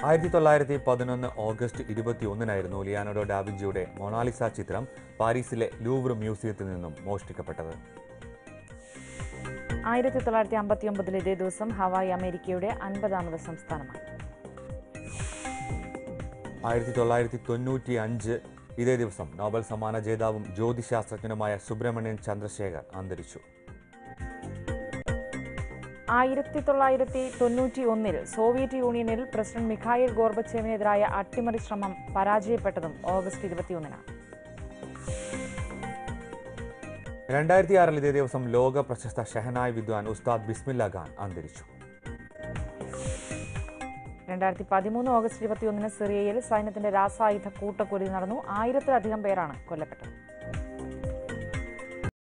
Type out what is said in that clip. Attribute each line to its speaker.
Speaker 1: ആയിരത്തി തൊള്ളായിരത്തി പതിനൊന്ന് ഓഗസ്റ്റ് ഇരുപത്തി ഒന്നിനായിരുന്നു ലിയാനോഡോ ഡാവിഞ്ചിയുടെ മൊണാലിസ ചിത്രം പാരീസിലെ ലൂവർ മ്യൂസിയത്തിൽ നിന്നും മോഷ്ടിക്കപ്പെട്ടത്
Speaker 2: ആയിരത്തി തൊള്ളായിരത്തി അമ്പത്തി ഒമ്പതിൽ ഇതേ ദിവസം ഹവായ് അമേരിക്കയുടെ അൻപതാമത് സംസ്ഥാനമായി
Speaker 1: ആയിരത്തി തൊള്ളായിരത്തി തൊണ്ണൂറ്റി അഞ്ച് ഇതേ ദിവസം നോബൽ സമ്മാന ജേതാവും ജ്യോതിശാസ്ത്രജ്ഞനുമായ സുബ്രഹ്മണ്യൻ ചന്ദ്രശേഖർ അന്തരിച്ചു
Speaker 2: ആയിരത്തി തൊള്ളായിരത്തി തൊണ്ണൂറ്റി ഒന്നിൽ സോവിയറ്റ് യൂണിയനിൽ പ്രസിഡന്റ് മിഖായിൽ ഗോർബച്ചേവിനെതിരായ അട്ടിമറി ശ്രമം പരാജയപ്പെട്ടതും ഓഗസ്റ്റ് ഇരുപത്തിയൊന്നിനാണ്
Speaker 1: രണ്ടായിരത്തി ആറിൽ ഇതേ ദിവസം ലോക പ്രശസ്ത ഷെഹനായ് വിദ്വാൻ ഉസ്താദ് ബിസ്മില്ല ഖാൻ അന്തരിച്ചു
Speaker 2: രണ്ടായിരത്തി പതിമൂന്ന് ഓഗസ്റ്റ് ഇരുപത്തിയൊന്നിന് സിറിയയിൽ സൈന്യത്തിന്റെ രാസായുധ കൂട്ടക്കൊലി നടന്നു ആയിരത്തിലധികം പേരാണ് കൊല്ലപ്പെട്ടത്